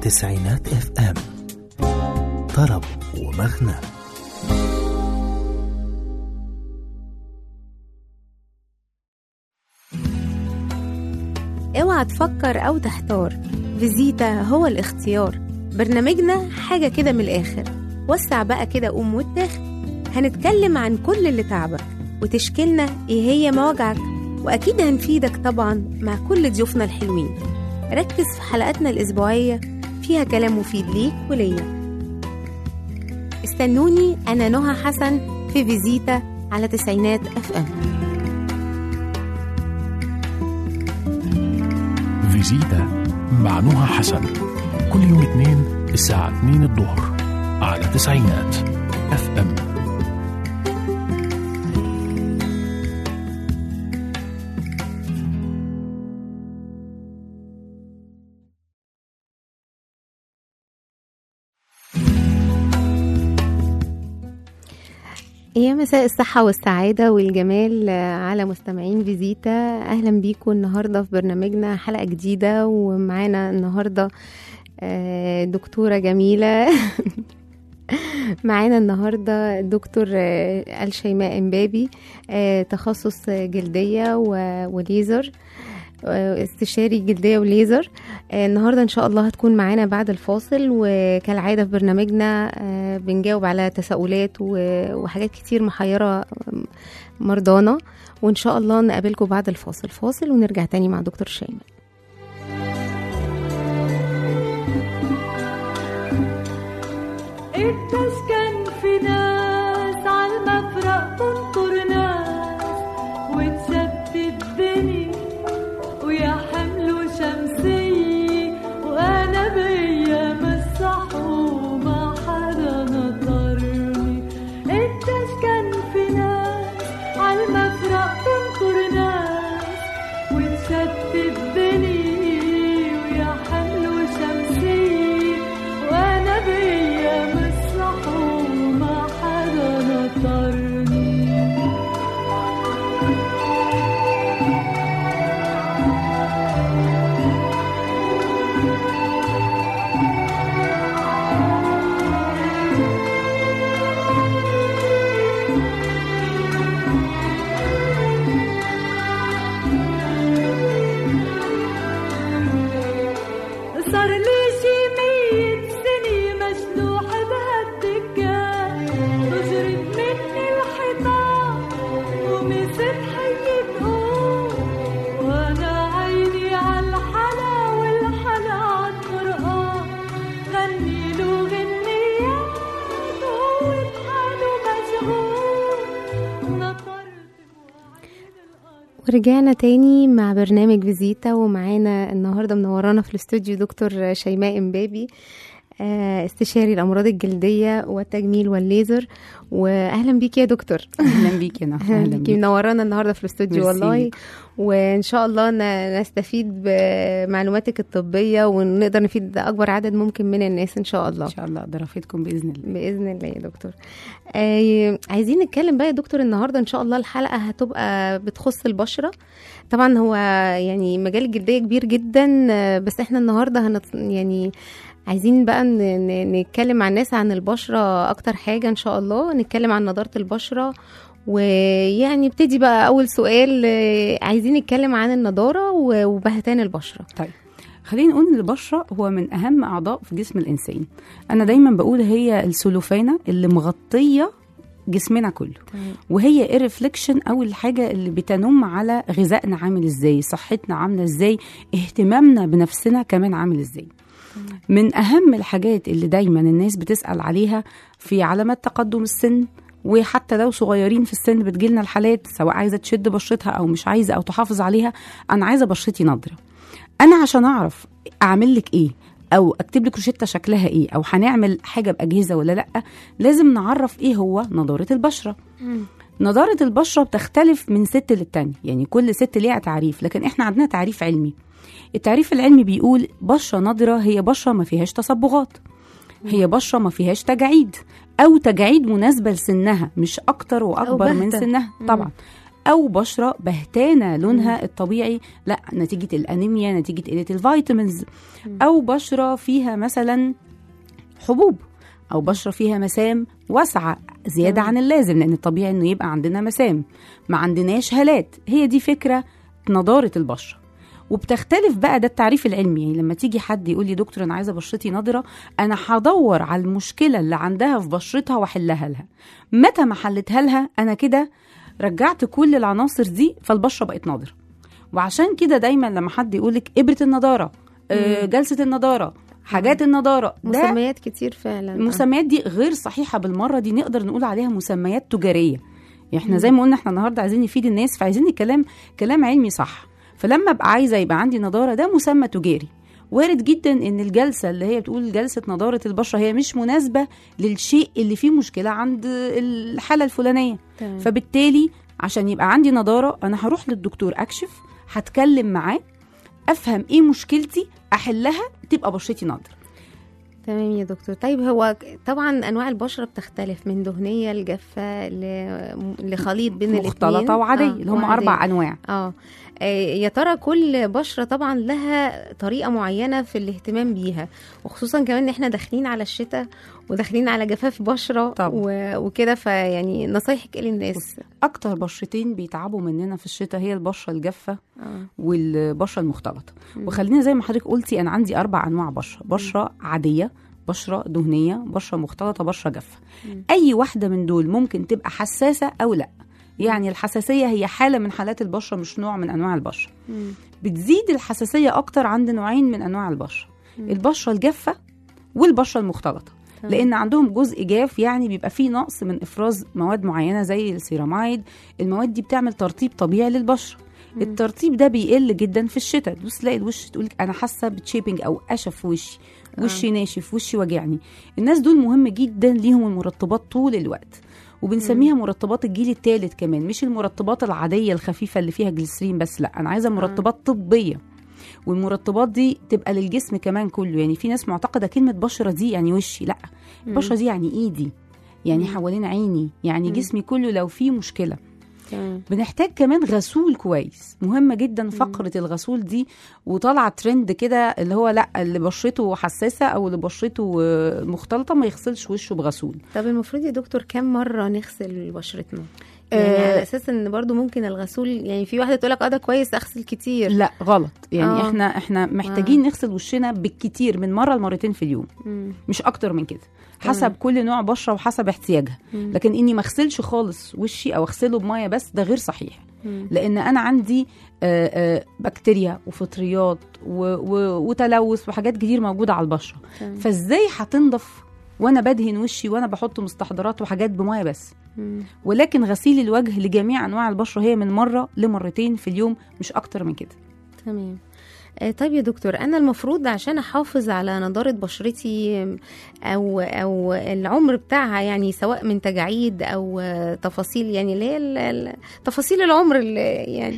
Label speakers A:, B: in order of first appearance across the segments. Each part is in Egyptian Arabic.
A: تسعينات اف ام طرب ومغنى
B: اوعى تفكر او تحتار فيزيتا هو الاختيار برنامجنا حاجة كده من الآخر وسع بقى كده قوم واتاخد هنتكلم عن كل اللي تعبك وتشكيلنا ايه هي مواجعك واكيد هنفيدك طبعا مع كل ضيوفنا الحلوين ركز في حلقاتنا الأسبوعية فيها كلام مفيد ليك وليا استنوني أنا نهى حسن في فيزيتا على تسعينات اف ام
C: فيزيتا مع نهى حسن كل يوم اثنين الساعة 2 الظهر على تسعينات اف ام
B: يا مساء الصحة والسعادة والجمال على مستمعين فيزيتا أهلا بيكم النهاردة في برنامجنا حلقة جديدة ومعانا النهاردة آه، دكتورة جميلة معانا النهاردة دكتور آه، الشيماء امبابي آه، تخصص جلدية و- وليزر آه، استشاري جلدية وليزر آه، النهاردة إن شاء الله هتكون معانا بعد الفاصل وكالعادة في برنامجنا آه، بنجاوب على تساؤلات و- وحاجات كتير محيرة مرضانا وإن شاء الله نقابلكم بعد الفاصل فاصل ونرجع تاني مع دكتور شيماء
D: التسكن في ناس عالمفرق تنطر ناس وتثبت الدنيا ويا حمل شمسية وأنا بيا مسح وما حدا نطرني التسكن في ناس عالمفرق تنطر ناس وتثبت الدنيا ويا حمل شمسية وانا بيا مسرح وما حدا نطرني صار لي شي مية سنة مجلوح بهالدكان تجرد مني الحيطان ومسك حي تقوم وانا عيني عالحلا والحلا عالقرآن غني له غنيات وهو بحاله مشغول نطرت بوعين الأرض
B: ورجعنا تاني مع برنامج فيزيتا ومعانا النهارده منورانا في الاستوديو دكتور شيماء امبابي آه، استشاري الامراض الجلديه والتجميل والليزر واهلا بيك يا دكتور
E: اهلا بيك يا نهى
B: اهلا بيكي منورانا النهارده في الاستوديو
E: ميرسي
B: والله
E: ليك.
B: وان شاء الله ن- نستفيد بمعلوماتك الطبيه ونقدر نفيد اكبر عدد ممكن من الناس ان شاء الله
E: ان شاء الله اقدر افيدكم باذن الله
B: باذن الله يا دكتور آه عايزين نتكلم بقى يا دكتور النهارده ان شاء الله الحلقه هتبقى بتخص البشره طبعا هو يعني مجال الجلديه كبير جدا آه، بس احنا النهارده هنت يعني عايزين بقى ن- ن- نتكلم مع الناس عن البشره اكتر حاجه ان شاء الله نتكلم عن نضاره البشره ويعني ابتدي بقى اول سؤال آه، عايزين نتكلم عن النضاره و- وبهتان البشره
E: طيب خلينا نقول ان البشره هو من اهم اعضاء في جسم الانسان انا دايما بقول هي السلوفانه اللي مغطيه جسمنا كله وهي الريفليكشن او الحاجه اللي بتنم على غذائنا عامل ازاي صحتنا عامله ازاي اهتمامنا بنفسنا كمان عامل ازاي من اهم الحاجات اللي دايما الناس بتسال عليها في علامات تقدم السن وحتى لو صغيرين في السن بتجيلنا الحالات سواء عايزه تشد بشرتها او مش عايزه او تحافظ عليها انا عايزه بشرتي نضره انا عشان اعرف اعمل لك ايه او اكتب لك روشته شكلها ايه او هنعمل حاجه باجهزه ولا لا لازم نعرف ايه هو نضاره البشره نضاره البشره بتختلف من ست للتانية يعني كل ست ليها تعريف لكن احنا عندنا تعريف علمي التعريف العلمي بيقول بشره نضره هي بشره ما فيهاش تصبغات هي بشره ما فيهاش تجاعيد او تجاعيد مناسبه لسنها مش اكتر واكبر من
B: بهتة.
E: سنها
B: مم.
E: طبعا او بشره بهتانه لونها الطبيعي لا نتيجه الانيميا نتيجه قله الفيتامينز او بشره فيها مثلا حبوب او بشره فيها مسام واسعه زياده
B: مم.
E: عن اللازم لان الطبيعي انه يبقى عندنا مسام ما عندناش هالات هي دي فكره نضاره البشره وبتختلف بقى ده التعريف العلمي يعني لما تيجي حد يقول لي دكتور انا عايزه بشرتي نضره انا هدور على المشكله اللي عندها في بشرتها واحلها لها متى ما حلتها لها انا كده رجعت كل العناصر دي فالبشره بقت نضره وعشان كده دايما لما حد يقولك ابره النضاره آه،
B: مم.
E: جلسه النضاره حاجات النضاره ده
B: مسميات كتير فعلا آه.
E: المسميات دي غير صحيحه بالمره دي نقدر نقول عليها مسميات تجاريه احنا زي ما قلنا احنا النهارده عايزين نفيد الناس فعايزين الكلام كلام علمي صح فلما ابقى عايزه يبقى عندي نضاره ده مسمى تجاري وارد جدا ان الجلسه اللي هي بتقول جلسه نضاره البشره هي مش مناسبه للشيء اللي فيه مشكله عند الحاله الفلانيه
B: تمام.
E: فبالتالي عشان يبقى عندي نضاره انا هروح للدكتور اكشف هتكلم معاه افهم ايه مشكلتي احلها تبقى بشرتي نضره
B: تمام يا دكتور طيب هو طبعا انواع البشره بتختلف من دهنيه لجافه ل- لخليط بين الاثنين
E: مختلطه وعاديه اللي هم اربع انواع
B: اه آه، يا ترى كل بشره طبعا لها طريقه معينه في الاهتمام بيها وخصوصا كمان ان احنا داخلين على الشتاء وداخلين على جفاف بشره
E: طبعا.
B: و- وكده فيعني نصايحك ايه للناس
E: اكتر بشرتين بيتعبوا مننا في الشتاء هي البشره الجافه
B: اه
E: والبشره المختلطه
B: مم.
E: وخلينا زي ما حضرتك قلتي انا عندي اربع انواع بشره بشره عاديه بشره دهنيه بشره مختلطه بشره جافه
B: مم.
E: اي واحده من دول ممكن تبقى حساسه او لا يعني الحساسيه هي حاله من حالات البشره مش نوع من انواع البشره
B: مم.
E: بتزيد الحساسيه اكتر عند نوعين من انواع البشره
B: مم.
E: البشره الجافه والبشره المختلطه
B: تمام.
E: لان عندهم جزء جاف يعني بيبقى فيه نقص من افراز مواد معينه زي السيرامايد المواد دي بتعمل ترطيب طبيعي للبشره
B: مم.
E: الترطيب ده بيقل جدا في الشتاء تبص تلاقي الوش تقولك انا حاسه بتشيبنج او قشف في وشي وشي ناشف وشي وجعني الناس دول مهم جدا ليهم المرطبات طول الوقت وبنسميها مرطبات الجيل الثالث كمان مش المرطبات العاديه الخفيفه اللي فيها جليسرين بس لا انا عايزه مرطبات طبيه والمرطبات دي تبقى للجسم كمان كله يعني في ناس معتقده كلمه بشره دي يعني وشي لا البشره دي يعني ايدي يعني
B: مم.
E: حوالين عيني يعني
B: مم.
E: جسمي كله لو فيه مشكله
B: تمام
E: بنحتاج كمان غسول كويس مهمة جدا فقرة الغسول دي وطالعة ترند كده اللي هو لا اللي بشرته حساسة او اللي بشرته آه، مختلطة ما يغسلش وشه بغسول
B: طب المفروض يا دكتور كم مره نغسل بشرتنا يعني
E: آه،
B: على اساس ان برضو ممكن الغسول يعني في واحده تقول لك اه ده كويس اغسل كتير
E: لا غلط يعني
B: آه.
E: احنا احنا محتاجين نغسل وشنا بالكتير من مرة لمرتين في اليوم
B: مم.
E: مش اكتر من كده
B: تمام.
E: حسب كل نوع بشرة وحسب احتياجها
B: مم.
E: لكن اني ما اغسلش خالص وشي او اغسله بمية بس ده غير صحيح
B: مم.
E: لان انا عندي آه، آه، بكتيريا وفطريات و- و- وتلوث وحاجات كتير موجوده على البشره
B: تمام.
E: فازاي هتنضف وانا بدهن وشي وانا بحط مستحضرات وحاجات بميه بس
B: مم.
E: ولكن غسيل الوجه لجميع انواع البشره هي من مره لمرتين في اليوم مش اكتر من كده
B: تمام آه، طيب يا دكتور انا المفروض عشان احافظ على نضاره بشرتي آم، او او العمر بتاعها يعني سواء من تجاعيد او آه، تفاصيل يعني اللي هي ال- ال- تفاصيل العمر اللي يعني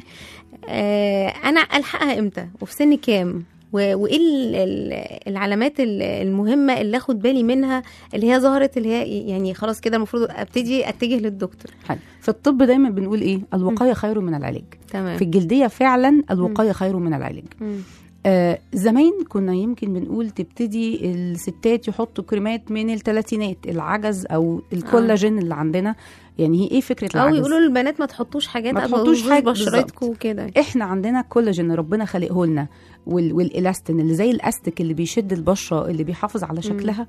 B: آه، انا الحقها امتى وفي سن كام و- وايه ال- ال- العلامات ال- المهمه اللي اخد بالي منها اللي هي ظهرت اللي هي يعني خلاص كده المفروض ابتدي اتجه للدكتور
E: حلو في الطب دايما بنقول ايه الوقايه خير من العلاج
B: تمام
E: في الجلديه فعلا الوقايه خير من العلاج
B: مم.
E: آه زمان كنا يمكن بنقول تبتدي الستات يحطوا كريمات من الثلاثينات العجز او الكولاجين اللي عندنا يعني هي ايه فكره
B: او
E: العجز
B: يقولوا للبنات ما تحطوش حاجات
E: ما
B: ما
E: تحطوش
B: تبوظوش
E: حاجة
B: بشرتكم وكده
E: احنا عندنا كولاجين ربنا خلقه لنا وال والالاستين اللي زي الاستيك اللي بيشد البشره اللي بيحافظ على شكلها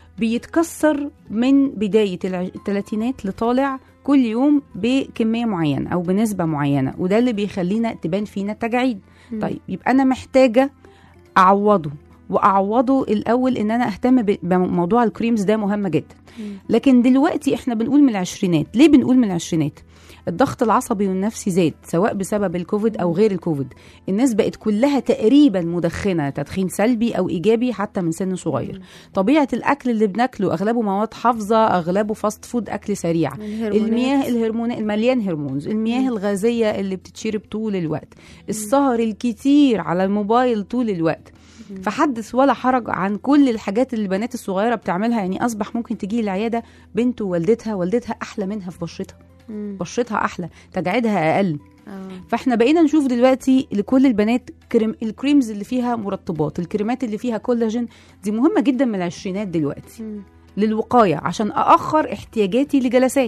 E: بيتكسر من بدايه الع- الثلاثينات لطالع كل يوم بكميه معينه او بنسبه معينه وده اللي بيخلينا تبان فينا التجاعيد
B: مم.
E: طيب يبقى انا محتاجه اعوضه واعوضه الاول ان انا اهتم ب- بموضوع الكريمز ده مهم جدا
B: مم.
E: لكن دلوقتي احنا بنقول من العشرينات ليه بنقول من العشرينات الضغط العصبي والنفسي زاد سواء بسبب الكوفيد او غير الكوفيد الناس بقت كلها تقريبا مدخنه تدخين سلبي او ايجابي حتى من سن صغير طبيعه الاكل اللي بناكله اغلبه مواد حافظه اغلبه فاست فود اكل سريع
B: الهرمونات.
E: المياه الهرمونات المليان هرمونز المياه الغازيه اللي بتتشرب طول الوقت السهر الكتير على الموبايل طول الوقت فحدث ولا حرج عن كل الحاجات اللي البنات الصغيره بتعملها يعني اصبح ممكن تجي العياده بنت ووالدتها والدتها احلى منها في بشرتها
B: مم.
E: بشرتها احلى تجاعيدها اقل
B: اه
E: فاحنا بقينا نشوف دلوقتي لكل البنات كريم الكريمز اللي فيها مرطبات الكريمات اللي فيها كولاجين دي مهمه جدا من العشرينات دلوقتي
B: مم.
E: للوقايه عشان ااخر احتياجاتي لجلسات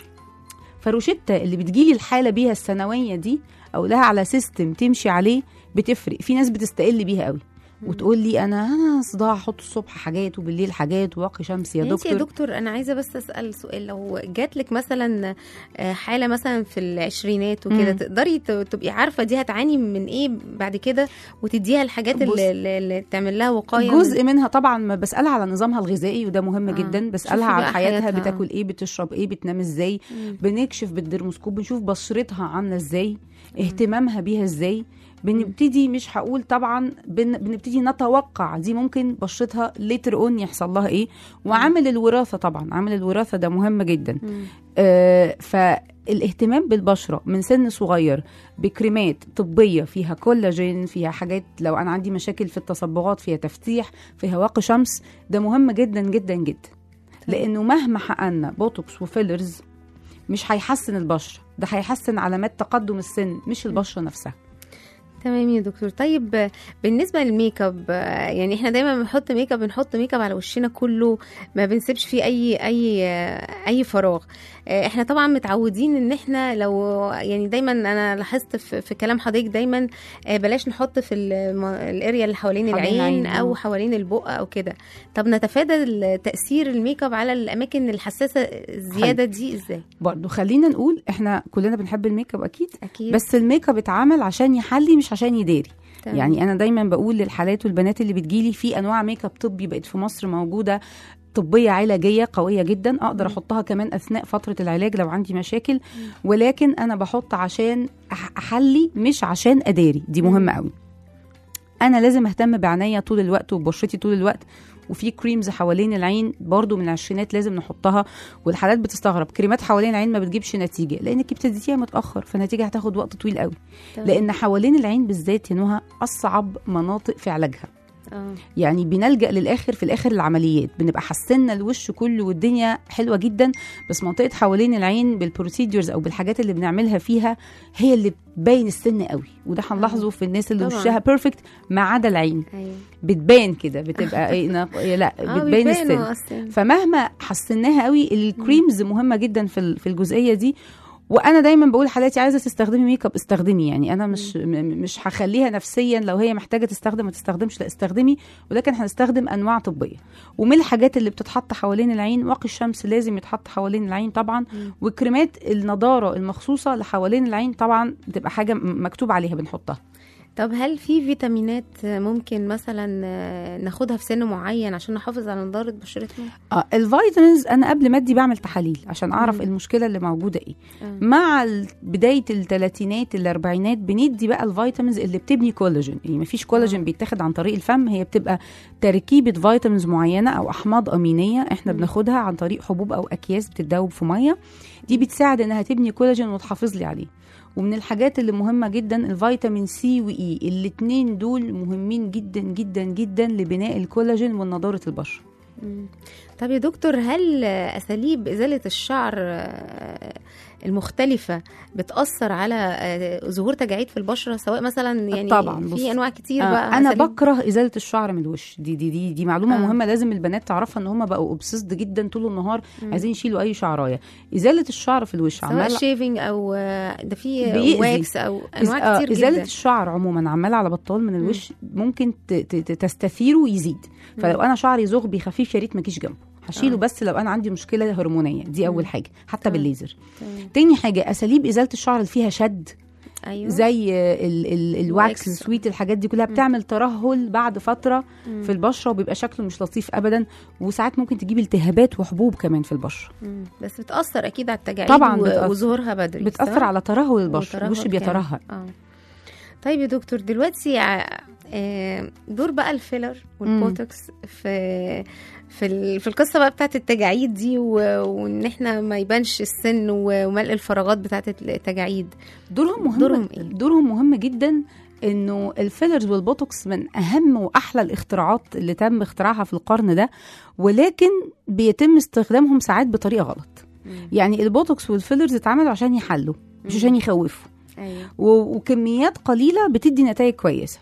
E: فروشتة اللي بتجيلي الحاله بيها السنويه دي او لها على سيستم تمشي عليه بتفرق في ناس بتستقل بيها قوي وتقول لي انا انا صداع احط الصبح حاجات وبالليل حاجات وواقي شمس يا
B: انت
E: دكتور
B: يا دكتور انا عايزه بس اسال سؤال لو جات لك مثلا آه، حاله مثلا في العشرينات وكده
E: مم.
B: تقدري ت- تبقي عارفه دي هتعاني من ايه بعد كده وتديها الحاجات
E: بص،
B: اللي, اللي, اللي تعمل لها وقايه من-
E: جزء منها طبعا ما بسالها على نظامها الغذائي وده مهم
B: آه.
E: جدا بسالها
B: شوفي
E: على
B: بقى
E: حياتها
B: حياتها، آه.
E: بتاكل ايه بتشرب ايه بتنام ازاي
B: مم.
E: بنكشف بالدرموسكوب بنشوف بشرتها عامله ازاي اهتمامها بيها ازاي بنبتدي مش هقول طبعا بن بنبتدي نتوقع دي ممكن بشرتها ليتر اون يحصل لها ايه وعامل الوراثه طبعا عامل الوراثه ده مهم جدا
B: مم.
E: آه فالاهتمام بالبشره من سن صغير بكريمات طبيه فيها كولاجين فيها حاجات لو انا عندي مشاكل في التصبغات فيها تفتيح فيها واقي شمس ده مهم جدا جدا جدا لانه مهما حققنا بوتوكس وفيلرز مش هيحسن البشره ده هيحسن علامات تقدم السن مش البشره نفسها
B: تمام يا دكتور طيب آه، بالنسبه للميك اب آه، يعني احنا دايما بنحط ميك اب بنحط ميك اب على وشنا كله ما بنسيبش فيه اي اي آه، اي فراغ آه، احنا طبعا متعودين ان احنا لو يعني دايما انا لاحظت في, في كلام حضرتك دايما آه، بلاش نحط في الم- الاريا اللي حوالين
E: حوالين
B: العين
E: العين،
B: او
E: آه.
B: حوالين البق او كده طب نتفادى تاثير الميك اب على الاماكن الحساسه الزياده دي ازاي
E: برضو خلينا نقول احنا كلنا بنحب الميك اب اكيد
B: اكيد
E: بس الميك اب اتعمل عشان يحلي مش عشان يداري
B: تمام.
E: يعني انا دايما بقول للحالات والبنات اللي بتجيلي في انواع ميك اب طبي بقت في مصر موجوده طبيه علاجيه قويه جدا اقدر
B: مم.
E: احطها كمان اثناء فتره العلاج لو عندي مشاكل ولكن انا بحط عشان أح- احلي مش عشان اداري دي مهمه قوي انا لازم اهتم بعناية طول الوقت وببشرتي طول الوقت وفي كريمز حوالين العين برضو من العشرينات لازم نحطها والحالات بتستغرب كريمات حوالين العين ما بتجيبش نتيجه لانك ابتديتيها متاخر فالنتيجه هتاخد وقت طويل قوي
B: تمام.
E: لان حوالين العين بالذات يا نهى اصعب مناطق في علاجها
B: اه
E: يعني بنلجا للاخر في الاخر العمليات بنبقى حسنا الوش كله والدنيا حلوه جدا بس منطقه حوالين العين بالبروسيدورز او بالحاجات اللي بنعملها فيها هي اللي بتبين السن قوي وده هنلاحظه في الناس اللي
B: طبعاً.
E: وشها بيرفكت ما عدا العين
B: ايوه
E: بتبان كده بتبقى إيه نق- لا
B: اه
E: بتبين السن
B: بيبانوا اصلا
E: فمهما حسناها قوي الكريمز مهمه جدا في ال- في الجزئيه دي وانا دايما بقول حالاتي عايزه تستخدمي ميك اب استخدمي يعني انا مش م- م- مش هخليها نفسيا لو هي محتاجه تستخدم ما تستخدمش لا استخدمي ولكن هنستخدم انواع طبيه ومن الحاجات اللي بتتحط حوالين العين واقي الشمس لازم يتحط حوالين العين طبعا وكريمات النضاره المخصوصه اللي حوالين العين طبعا بتبقى حاجه م- مكتوب عليها بنحطها
B: طب هل في فيتامينات ممكن مثلا آه، ناخدها في سن معين عشان نحافظ على نضاره بشرتنا
E: اه الفيتامينز انا قبل ما ادي بعمل تحاليل عشان اعرف
B: مم.
E: المشكله اللي موجوده ايه
B: آه.
E: مع ال- بدايه الثلاثينات الاربعينات بندي بقى الفيتامينز اللي بتبني كولاجين يعني مفيش كولاجين
B: آه.
E: بيتاخد عن طريق الفم هي بتبقى تركيبه فيتامينز معينه او احماض امينيه احنا
B: مم.
E: بناخدها عن طريق حبوب او اكياس بتتذوب في ميه دي بتساعد انها تبني كولاجين وتحافظ لي عليه ومن الحاجات اللي مهمة جدا الفيتامين سي وإي الاتنين دول مهمين جدا جدا جدا لبناء الكولاجين ونضارة البشرة
B: مم. طب يا دكتور هل آه، اساليب ازاله الشعر آه، المختلفه بتاثر على آه، ظهور تجاعيد في البشره سواء مثلا يعني
E: طبعاً، بص.
B: في انواع كتير
E: آه،
B: بقى
E: انا
B: أساليب-
E: بكره ازاله الشعر من الوش دي دي دي, دي معلومه
B: آه.
E: آه. مهمه لازم البنات تعرفها ان هم بقوا اوبسيسد جدا طول النهار
B: مم.
E: عايزين يشيلوا اي شعرايه ازاله الشعر في الوش
B: سواء
E: عمال
B: شيفنج او آه، ده في
E: بيأذي.
B: واكس او انواع
E: آه،
B: كتير
E: ازاله
B: جدا
E: الشعر عموما عمال على بطال من الوش ممكن ت- ت- ت- تستثيره ويزيد فلو انا شعري زغبي خفيف يا ريت ما اجيش جنبه هشيله
B: آه.
E: بس لو انا عندي مشكله هرمونيه دي
B: مم.
E: اول حاجه حتى
B: تمام.
E: بالليزر
B: تمام.
E: تاني حاجه اساليب ازاله الشعر اللي فيها شد
B: ايوه
E: زي ال ال الواكس
B: الواكس.
E: السويت الحاجات دي كلها بتعمل ترهل بعد فتره
B: مم.
E: في البشره وبيبقى شكله مش لطيف ابدا وساعات ممكن تجيب التهابات وحبوب كمان في البشره
B: مم. بس بتاثر اكيد على التجاعيد
E: طبعاً
B: و-
E: بتأثر.
B: وظهورها بدري
E: بتاثر
B: صح؟
E: على ترهل البشره
B: وترهل
E: الوش
B: كامل.
E: بيترهل
B: اه طيب يا دكتور دلوقتي ع- آه، دور بقى الفيلر والبوتوكس في في ال- في القصه بقى بتاعت التجاعيد دي و- وان احنا ما يبانش السن و- وملء الفراغات بتاعت التجاعيد
E: دورهم مهم
B: دورهم إيه؟
E: دورهم مهم جدا انه الفيلرز والبوتوكس من اهم واحلى الاختراعات اللي تم اختراعها في القرن ده ولكن بيتم استخدامهم ساعات بطريقه غلط يعني البوتوكس والفيلرز اتعملوا عشان يحلوا مش عشان يخوفوا
B: ايوه
E: و- وكميات قليله بتدي نتائج كويسه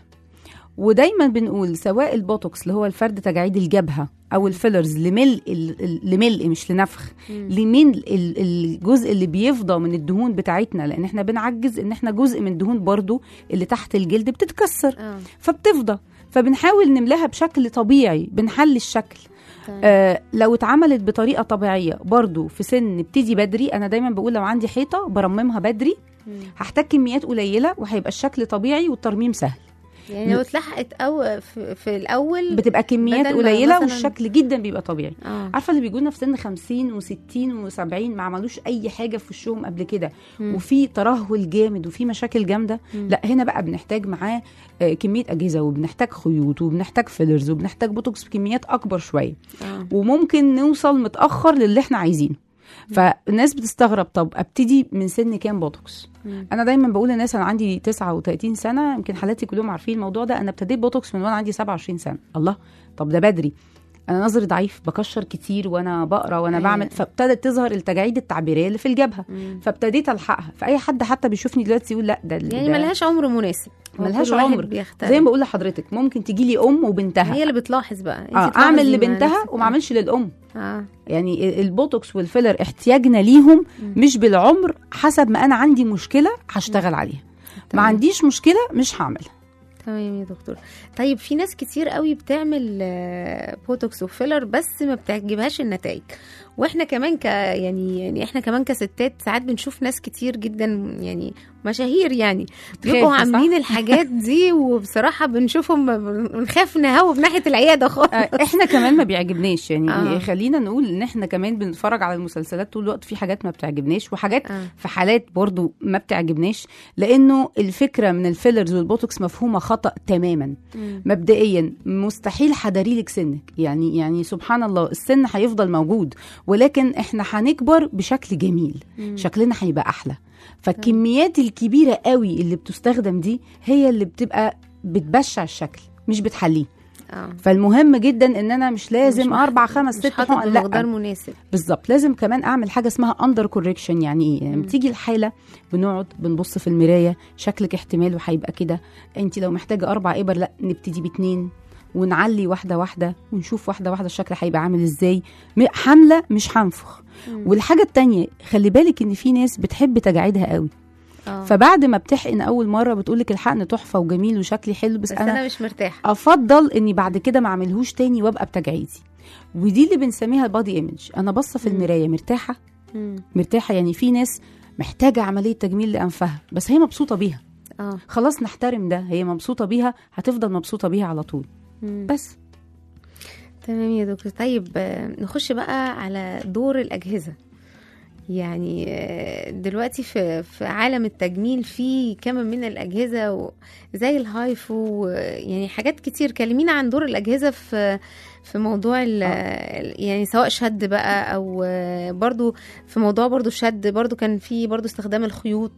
E: ودايما بنقول سواء البوتوكس اللي هو الفرد تجاعيد الجبهه او الفيلرز لملء ال- ال- لملء مش لنفخ لملء ال- الجزء اللي بيفضى من الدهون بتاعتنا لان احنا بنعجز ان احنا جزء من الدهون برضو اللي تحت الجلد بتتكسر
B: اه
E: فبتفضى فبنحاول نملاها بشكل طبيعي بنحل الشكل
B: تمام.
E: آه لو اتعملت بطريقه طبيعيه برضو في سن نبتدي بدري انا دايما بقول لو عندي حيطه برممها بدري
B: مم.
E: هحتاج كميات قليله وهيبقى الشكل طبيعي والترميم سهل
B: يعني لو اتلحقت أو في, في الاول
E: بتبقى كميات
B: بدل ما
E: قليله
B: مثلاً-
E: والشكل جدا بيبقى طبيعي
B: اه
E: عارفه اللي بيجوا لنا في سن 50 و60 و70 ما عملوش اي حاجه في وشهم قبل كده
B: مم.
E: وفي ترهل جامد وفي مشاكل جامده
B: مم.
E: لا هنا بقى بنحتاج معاه آه، كميه اجهزه وبنحتاج خيوط وبنحتاج فيلرز وبنحتاج بوتوكس بكميات اكبر شويه
B: اه
E: وممكن نوصل متاخر للي احنا عايزينه فالناس بتستغرب طب ابتدي من سن كام بوتوكس
B: مم.
E: انا دايما بقول للناس انا عندي 39 سنه يمكن حالاتي كلهم عارفين الموضوع ده انا ابتديت بوتوكس من وانا عندي 27 سنه الله طب ده بدري انا نظري ضعيف بكشر كتير وانا بقرا وانا
B: أيوة.
E: بعمل فابتدت تظهر التجاعيد التعبيريه اللي في الجبهه
B: مم.
E: فابتديت الحقها فاي حد حتى بيشوفني دلوقتي يقول لا ده
B: يعني
E: ده-
B: ملهاش عمر مناسب هو
E: ملهاش
B: كل واحد
E: عمر.
B: بيختلف.
E: زي ما بقول لحضرتك ممكن تجي لي ام وبنتها
B: هي اللي بتلاحظ بقى انت
E: اه
B: تلاحظي
E: اعمل
B: مع
E: لبنتها
B: نفسك.
E: وما اعملش للام
B: اه
E: يعني البوتوكس والفيلر احتياجنا ليهم مش بالعمر حسب ما انا عندي مشكله هشتغل عليها ما
B: تمام.
E: عنديش مشكله مش هعمل
B: تمام يا دكتور طيب في ناس كتير قوي بتعمل آه، بوتوكس وفيلر بس ما بتعجبهاش النتائج واحنا كمان ك يعني يعني احنا كمان كستات ساعات بنشوف ناس كتير جدا يعني مشاهير يعني بيبقوا
E: صح؟
B: عاملين الحاجات دي وبصراحه بنشوفهم بنخاف نهوب ناحيه العياده خالص
E: آه، احنا كمان ما بيعجبناش يعني
B: آه.
E: آه. خلينا نقول ان احنا كمان بنتفرج على المسلسلات طول الوقت في حاجات ما بتعجبناش وحاجات
B: آه.
E: في حالات برضو ما بتعجبناش لانه الفكره من الفيلرز والبوتوكس مفهومه خطا تماما
B: مم.
E: مبدئيا مستحيل حداري لك سنك يعني يعني سبحان الله السن هيفضل موجود ولكن احنا هنكبر بشكل جميل
B: مم.
E: شكلنا هيبقى احلى فالكميات الكبيره قوي اللي بتستخدم دي هي اللي بتبقى بتبشع الشكل مش بتحليه
B: اه
E: فالمهم جدا ان انا مش لازم
B: مش مح-
E: اربع خمس
B: مش
E: ست
B: حاطط
E: حقن
B: بمقدار
E: لا
B: مناسب
E: بالظبط لازم كمان اعمل حاجه اسمها اندر كوركشن يعني ايه يعني لما تيجي الحاله بنقعد بنبص في المرايه شكلك احتمال وهيبقى كده انت لو محتاجه اربع ابر لا نبتدي باتنين ونعلي واحده واحده ونشوف واحده واحده الشكل هيبقى عامل ازاي م- حامله مش هنفخ والحاجه التانية خلي بالك ان في ناس بتحب تجاعيدها قوي
B: اه
E: فبعد ما بتحقن اول مره بتقولك الحقن تحفه وجميل وشكلي حلو بس,
B: بس
E: انا
B: انا مش مرتاحه
E: افضل اني بعد كده ما اعملهوش تاني وابقى بتجعيدي ودي اللي بنسميها البادي ايمج انا باصه في
B: مم.
E: المرايه مرتاحه
B: مم.
E: مرتاحه يعني في ناس محتاجه عمليه تجميل لانفها بس هي مبسوطه بيها
B: اه
E: خلاص نحترم ده هي مبسوطه بيها هتفضل مبسوطه بيها على طول
B: مم.
E: بس
B: تمام يا دكتور طيب آه، نخش بقى على دور الأجهزة يعني آه، دلوقتي في في عالم التجميل في كم من الأجهزة و- زي الهايفو و- يعني حاجات كتير كلمينا عن دور الأجهزة في في موضوع ال- يعني سواء شد بقى أو آه، برضو في موضوع برضو الشد برضو كان في برضو استخدام الخيوط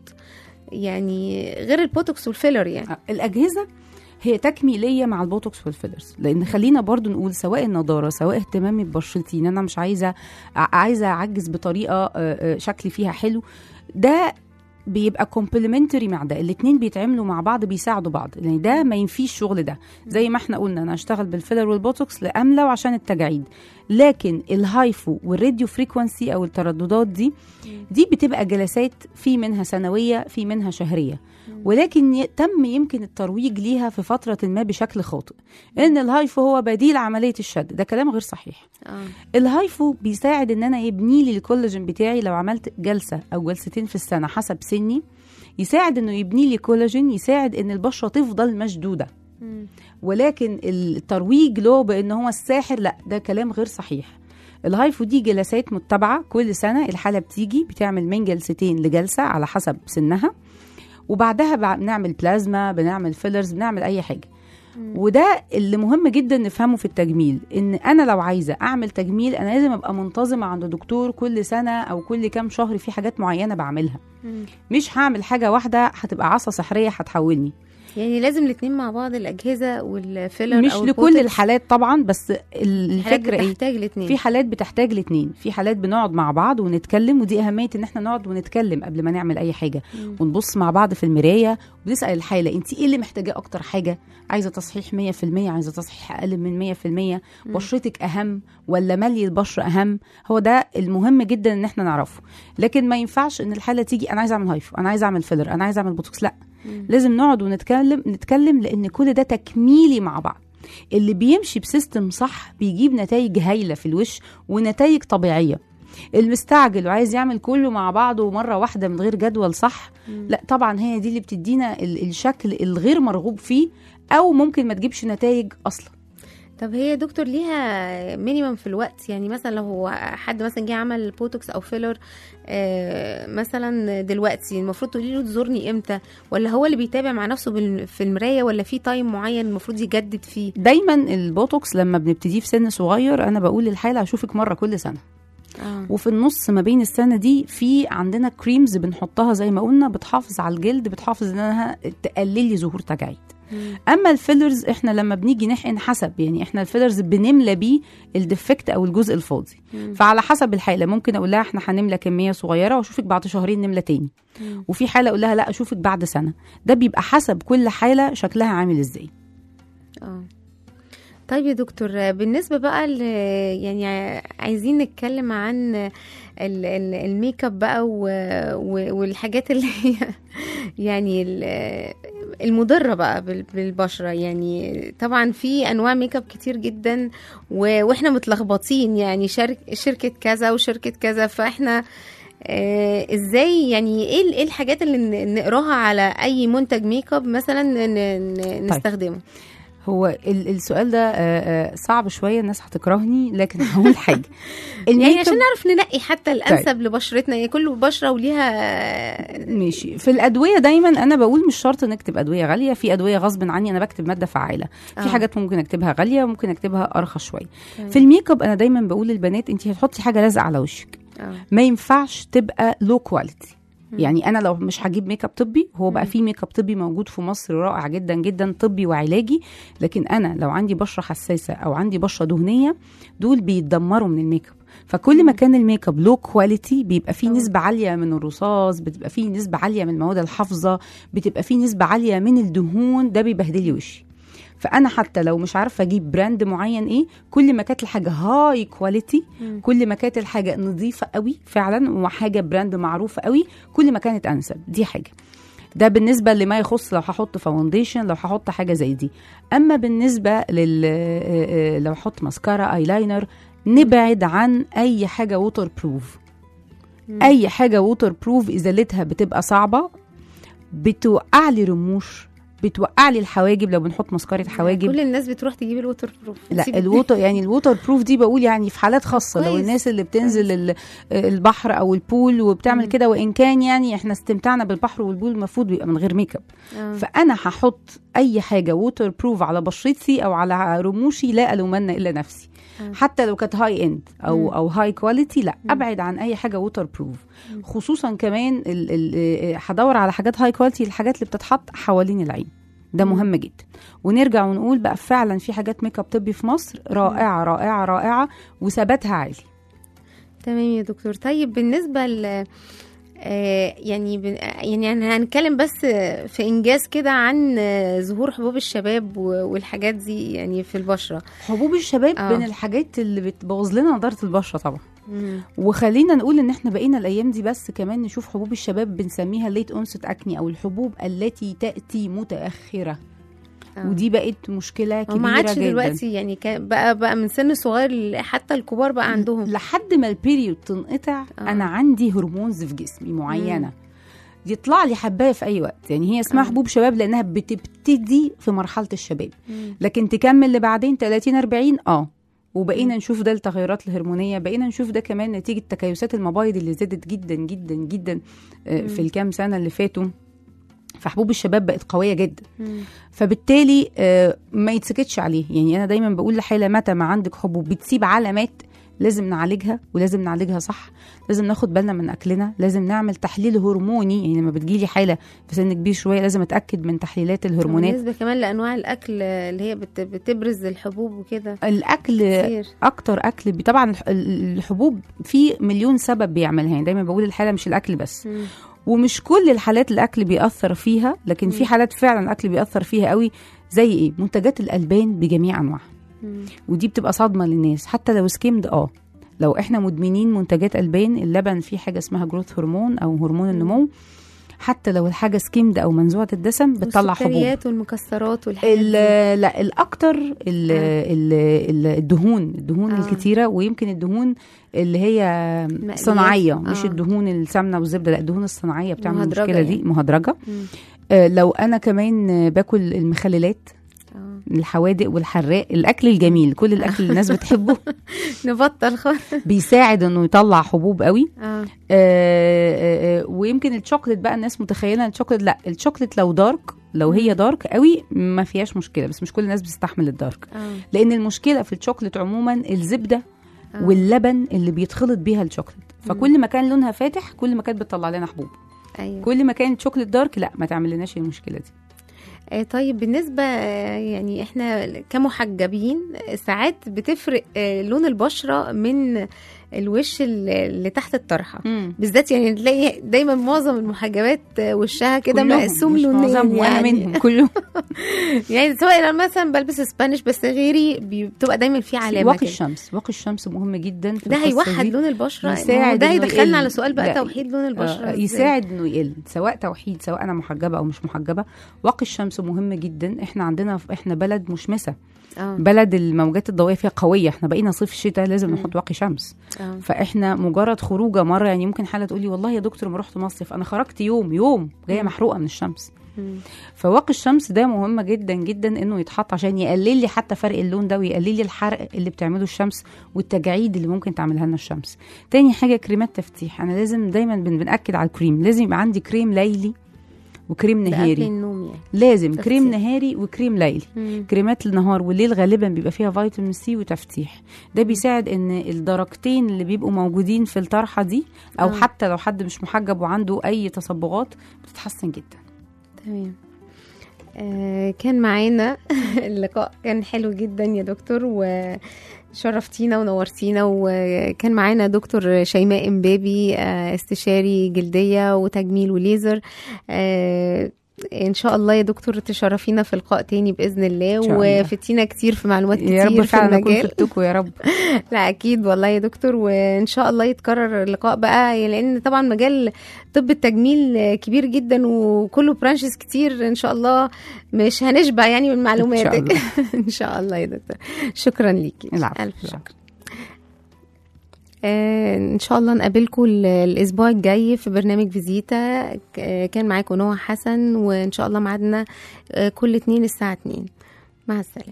B: يعني غير البوتوكس والفيلر يعني
E: آه، الاجهزه هي تكميليه مع البوتوكس والفيلرز لان خلينا برضو نقول سواء النضاره سواء اهتمامي ببشرتي ان انا مش عايزه ع- عايزه اعجز بطريقه آه، آه، شكلي فيها حلو ده بيبقى كومبلمنتري مع ده الاثنين بيتعملوا مع بعض بيساعدوا بعض لان ده ما ينفيش الشغل ده زي ما احنا قلنا انا اشتغل بالفيلر والبوتوكس لاملى وعشان التجاعيد لكن الهايفو والراديو فريكونسي او الترددات دي دي بتبقى جلسات في منها سنويه في منها شهريه ولكن ي- تم يمكن الترويج ليها في فتره ما بشكل خاطئ ان الهايفو هو بديل عمليه الشد ده كلام غير صحيح
B: اه
E: الهايفو بيساعد ان انا يبني لي الكولاجين بتاعي لو عملت جلسه او جلستين في السنه حسب سني يساعد انه يبني لي كولاجين يساعد ان البشره تفضل مشدوده
B: مم.
E: ولكن الترويج له بان هو الساحر لا ده كلام غير صحيح الهايفو دي جلسات متبعه كل سنه الحاله بتيجي بتعمل من جلستين لجلسه على حسب سنها وبعدها بع- بنعمل بلازما بنعمل فيلرز بنعمل اي حاجه وده اللي مهم جدا نفهمه في التجميل ان انا لو عايزه اعمل تجميل انا لازم ابقى منتظمه عند دكتور كل سنه او كل كام شهر في حاجات معينه بعملها
B: مم.
E: مش هعمل حاجه واحده هتبقى عصا سحريه هتحولني
B: يعني لازم الاثنين مع بعض الاجهزه والفيلر
E: مش
B: أو
E: لكل
B: البوتوكس.
E: الحالات طبعا بس ال-
B: الحالات
E: الفكره ايه
B: بتحتاج الاثنين
E: في حالات بتحتاج الاثنين في حالات بنقعد مع بعض ونتكلم ودي اهميه ان احنا نقعد ونتكلم قبل ما نعمل اي حاجه ونبص مع بعض في المرايه ونسال الحاله انت ايه اللي محتاجاه اكتر حاجه عايزه تصحيح 100% عايزه تصحيح اقل من 100% بشرتك اهم ولا ملي البشره اهم هو ده المهم جدا ان احنا نعرفه لكن ما ينفعش ان الحاله تيجي انا عايزه اعمل هايفو انا عايزه اعمل فيلر انا عايزه اعمل بوتوكس لا لازم نقعد ونتكلم نتكلم لان كل ده تكميلي مع بعض اللي بيمشي بسيستم صح بيجيب نتائج هايله في الوش ونتائج طبيعيه المستعجل وعايز يعمل كله مع بعضه مره واحده من غير جدول صح لا طبعا هي دي اللي بتدينا ال- الشكل الغير مرغوب فيه او ممكن ما تجيبش نتائج اصلا
B: طب هي يا دكتور ليها مينيمم في الوقت يعني مثلا لو هو حد مثلا جه عمل بوتوكس او فيلر آه مثلا دلوقتي المفروض تقولي له تزورني امتى ولا هو اللي بيتابع مع نفسه بال- في المرايه ولا في تايم معين المفروض يجدد فيه
E: دايما البوتوكس لما بنبتديه في سن صغير انا بقول للحاله هشوفك مره كل سنه
B: اه
E: وفي النص ما بين السنه دي في عندنا كريمز بنحطها زي ما قلنا بتحافظ على الجلد بتحافظ انها تقلل لي ظهور تجاعيد اما الفيلرز احنا لما بنيجي نحقن حسب يعني احنا الفيلرز بنملى بيه الديفكت او الجزء الفاضي فعلى حسب الحاله ممكن اقول لها احنا هنملى كميه صغيره واشوفك بعد شهرين نملى تاني وفي حاله اقول لها لا اشوفك بعد سنه ده بيبقى حسب كل حاله شكلها عامل ازاي
B: اه طيب يا دكتور بالنسبة بقى ل يعني عايزين نتكلم عن ال- ال- الميك اب بقى و- و- والحاجات اللي هي يعني ال- المضرة بقى بال- بالبشرة يعني طبعا في أنواع ميك اب كتير جدا و- واحنا متلخبطين يعني شرك شركة كذا وشركة كذا فاحنا آه ازاي يعني ايه ال- ايه الحاجات اللي ن- نقراها على اي منتج ميك اب مثلا ن- ن- نستخدمه
E: هو ال- السؤال ده آه، آه، صعب شويه الناس هتكرهني لكن هقول حاجه الميك
B: يعني
E: اب
B: عشان نعرف ننقي حتى الانسب لبشرتنا يعني كل بشره وليها
E: ماشي في الادويه دايما انا بقول مش شرط نكتب ادويه غاليه في ادويه غصب عني انا بكتب ماده فعاله في
B: آه.
E: حاجات ممكن اكتبها غاليه وممكن اكتبها ارخص شويه
B: تمام.
E: في الميك اب انا دايما بقول للبنات انت هتحطي حاجه لازقه على وشك
B: اه
E: ما ينفعش تبقى لو كواليتي يعني انا لو مش هجيب ميك اب طبي هو بقى في ميك اب طبي موجود في مصر رائع جدا جدا طبي وعلاجي لكن انا لو عندي بشره حساسه او عندي بشره دهنيه دول بيتدمروا من الميك اب فكل ما كان الميك اب لو كواليتي بيبقى فيه
B: طبعا.
E: نسبه عاليه من الرصاص بتبقى فيه نسبه عاليه من المواد الحافظه بتبقى فيه نسبه عاليه من الدهون ده بيبهدل لي وشي فانا حتى لو مش عارفه اجيب براند معين ايه كل ما كانت الحاجه هاي كواليتي
B: مم.
E: كل ما كانت الحاجه نظيفه قوي فعلا وحاجه براند معروفه قوي كل ما كانت انسب دي حاجه ده بالنسبه لما يخص لو هحط فاونديشن لو هحط حاجه زي دي اما بالنسبه لل آه، آه، لو هحط ماسكارا ايلاينر نبعد عن اي حاجه ووتر بروف اي حاجه ووتر بروف ازالتها بتبقى صعبه بتوقع لي رموش بتوقع لي الحواجب لو بنحط مسكره حواجب
B: كل الناس بتروح تجيب الووتر بروف
E: لا
B: سيب-
E: الووتر يعني الووتر بروف دي بقول يعني في حالات خاصه لو
B: كويس.
E: الناس اللي بتنزل ال- البحر او البول وبتعمل
B: مم.
E: كده وان كان يعني احنا استمتعنا بالبحر والبول المفروض بيبقى من غير ميك اب
B: آه.
E: فانا هحط اي حاجه ووتر بروف على بشرتي او على رموشي لا الومن الا نفسي
B: آه.
E: حتى لو كانت هاي اند او
B: مم.
E: او هاي كواليتي لا
B: مم.
E: ابعد عن اي حاجه ووتر بروف خصوصا كمان ال- ال- آه، هدور على حاجات هاي كواليتي الحاجات اللي بتتحط حوالين العين ده
B: مم.
E: مهم جدا ونرجع ونقول بقى فعلا في حاجات ميك اب طبي في مصر رائعه رائعه رائعه وثباتها عالي
B: تمام يا دكتور طيب بالنسبه ل آه، يعني بن- يعني أنا هنتكلم بس في انجاز كده عن آه، ظهور حبوب الشباب و- والحاجات دي يعني في البشره
E: حبوب الشباب
B: آه.
E: من الحاجات اللي بتبوظ لنا نضاره البشره طبعا
B: مم.
E: وخلينا نقول ان احنا بقينا الايام دي بس كمان نشوف حبوب الشباب بنسميها ليت اونست اكني او الحبوب التي تاتي متاخره
B: آه.
E: ودي بقت مشكله كبيره
B: وما عادش
E: جدا
B: دلوقتي يعني كان بقى بقى من سن صغير ل- حتى الكبار بقى عندهم
E: لحد ما البيريود تنقطع
B: آه.
E: انا عندي هرمونز في جسمي معينه يطلع لي حبايه في اي وقت يعني هي اسمها
B: آه.
E: حبوب شباب لانها بتبتدي في مرحله الشباب
B: مم.
E: لكن تكمل لبعدين 30 40 اه وبقينا نشوف ده التغيرات الهرمونيه بقينا نشوف ده كمان نتيجه تكيسات المبايض اللي زادت جدا جدا جدا آه، في الكام سنه اللي فاتوا فحبوب الشباب بقت قويه جدا
B: مم.
E: فبالتالي آه، ما يتسكتش عليه يعني انا دايما بقول لحاله متى ما عندك حبوب بتسيب علامات لازم نعالجها ولازم نعالجها صح لازم ناخد بالنا من اكلنا لازم نعمل تحليل هرموني يعني لما بتجيلي حاله في سن كبير شويه لازم اتاكد من تحليلات الهرمونات
B: بالنسبه كمان لانواع الاكل اللي هي بت- بتبرز الحبوب وكده
E: الاكل
B: كتير
E: اكتر اكل بي- طبعا الح- ال- الحبوب في مليون سبب بيعملها يعني دايما بقول الحاله مش الاكل بس
B: مم.
E: ومش كل الحالات الاكل بيأثر فيها لكن في
B: مم.
E: حالات فعلا الاكل بيأثر فيها قوي زي ايه منتجات الالبان بجميع انواعها
B: مم.
E: ودي بتبقى صدمه للناس حتى لو سكيمد اه لو احنا مدمنين منتجات البان اللبن فيه حاجه اسمها جروث هرمون او هرمون النمو حتى لو الحاجه سكيمد او منزوعه الدسم بتطلع حبوب
B: والسكريات والمكسرات والحاجات دي.
E: ال- لا الاكتر ال- ال- ال- الدهون الدهون
B: آه.
E: الكتيره ويمكن الدهون اللي هي
B: مقليات.
E: صناعيه مش
B: آه.
E: الدهون السمنه والزبده لا الدهون الصناعيه بتعمل
B: مهدرجة
E: المشكله دي
B: يعني.
E: مهدرجه
B: مم.
E: آه، لو انا كمان آه، باكل المخللات
B: آه.
E: الحوادق والحراق الاكل الجميل كل الاكل اللي الناس بتحبه
B: نبطل خالص
E: بيساعد انه يطلع حبوب قوي
B: اه
E: آه، آه، آه، ويمكن الشوكليت بقى الناس متخيله ان الشوكليت لا الشوكليت لو دارك لو هي دارك قوي ما فيهاش مشكله بس مش كل الناس بتستحمل الدارك
B: اه
E: لان المشكله في الشوكليت عموما الزبده
B: آه.
E: واللبن اللي بيتخلط بيها الشوكليت فكل ما كان لونها فاتح كل ما كانت بتطلع لنا حبوب
B: ايوه
E: كل ما كانت شوكليت دارك لا ما تعمل لناش المشكله دي
B: آه، طيب بالنسبة آه، يعني احنا كمحجبين آه، ساعات بتفرق آه، لون البشرة من الوش ال- اللي تحت الطرحة بالذات يعني تلاقي دايما معظم المحجبات آه، وشها كده
E: كلهم،
B: مقسوم
E: مش
B: لونين
E: معظمهم، وانا
B: يعني
E: منهم كلهم
B: يعني سواء انا مثلا بلبس اسبانيش بس غيري بي- بتبقى دايما في علامة
E: واقي
B: كده
E: الشمس واقي الشمس مهم جدا في
B: ده
E: القصة
B: هيوحد
E: دي.
B: لون البشرة ما هو
E: يساعد
B: ده
E: إنه
B: هيدخلنا
E: يقل.
B: على سؤال بقى
E: لا،
B: توحيد لون البشرة
E: آه،
B: إزاي؟
E: يساعد انه يقل سواء توحيد سواء انا محجبه او مش محجبه واقي الشمس مهم جدا احنا عندنا احنا بلد مشمسه
B: اه
E: بلد الموجات الضوئيه فيها قويه احنا بقينا صيف شتاء لازم
B: مم.
E: نحط واقي شمس
B: اه
E: فاحنا مجرد خروجه مره يعني ممكن حاله تقولي والله يا دكتور ما رحت مصيف انا خرجت يوم يوم جايه
B: مم.
E: محروقه من الشمس
B: مم.
E: فواقي الشمس ده مهم جدا جدا انه يتحط عشان يقلل لي حتى فرق اللون ده ويقلل لي الحرق اللي بتعمله الشمس والتجاعيد اللي ممكن تعملها لنا الشمس تاني حاجه كريمات تفتيح انا لازم دايما بن- بناكد على الكريم لازم يبقى عندي كريم ليلي وكريم
B: ده قبل
E: نهاري
B: النوم يعني
E: لازم
B: تفتيح.
E: كريم نهاري وكريم ليلي
B: مم.
E: كريمات النهار والليل غالبا بيبقى فيها فيتامين سي وتفتيح ده بيساعد ان الدرجتين اللي بيبقوا موجودين في الطرحه دي او
B: آه.
E: حتى لو حد مش محجب وعنده اي تصبغات بتتحسن جدا
B: تمام آه كان معانا اللقاء كان حلو جدا يا دكتور وشرفتينا ونورتينا وكان معانا دكتور شيماء امبابي آه استشاري جلدية وتجميل وليزر آه ان شاء الله يا دكتور تشرفينا في لقاء تاني باذن الله
E: إن شاء الله.
B: وفتينا كتير في معلومات
E: يا رب
B: كتير في
E: فعلا اكون
B: المجال
E: فدتكم يا رب
B: لا اكيد والله يا دكتور وان شاء الله يتكرر اللقاء بقى يعني لان طبعا مجال طب التجميل كبير جدا وكله برانشز كتير ان شاء الله مش هنشبع يعني من معلوماتك
E: الله.
B: ان شاء الله يا دكتور شكرا ليكي
E: العفو،
B: الف
E: العفو.
B: شكر آه، ان شاء الله نقابلكم ال- الاسبوع الجاي في برنامج فيزيتا ك- كان معاكم نوع حسن وان شاء الله ميعادنا آه، كل اتنين الساعه 2 مع السلامه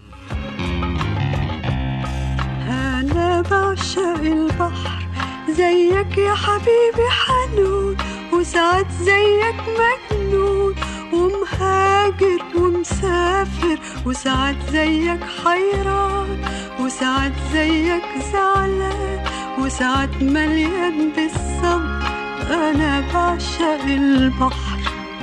D: أنا بعشق البحر زيك يا حبيبي حنون وساعات زيك مجنون ومهاجر ومسافر وساعات زيك حيران وساعات زيك زعلان وساعات مليان بالصبر أنا بعشق البحر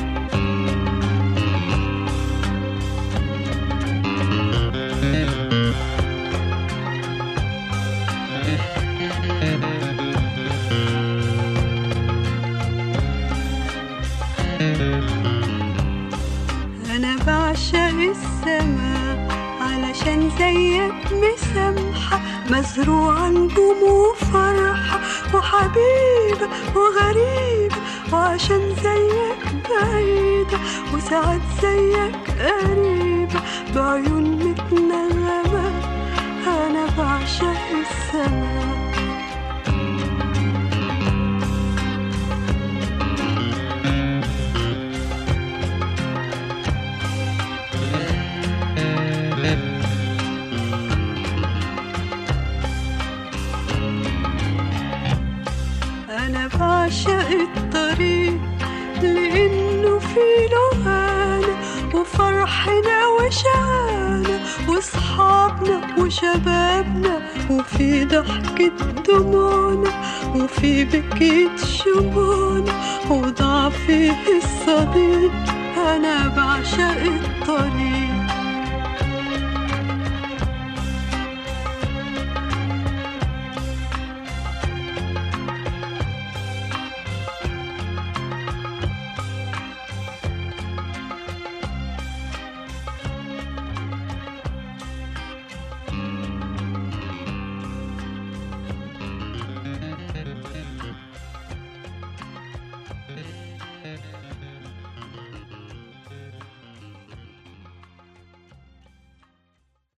D: أنا بعشق السماء علشان زيك مسامحة مزروعة نجوم وفرحة وحبيبة وغريبة وعشان زيك بعيدة وساعات زيك قريبة بعيون متنغمة أنا بعشق السماء أنا بعشق الطريق لأنه فيه له هنا وفرحنا وشانا وصحابنا وشبابنا وفي ضحكة دموعنا وفي بكيت شموعنا وضعفي الصديق أنا بعشق الطريق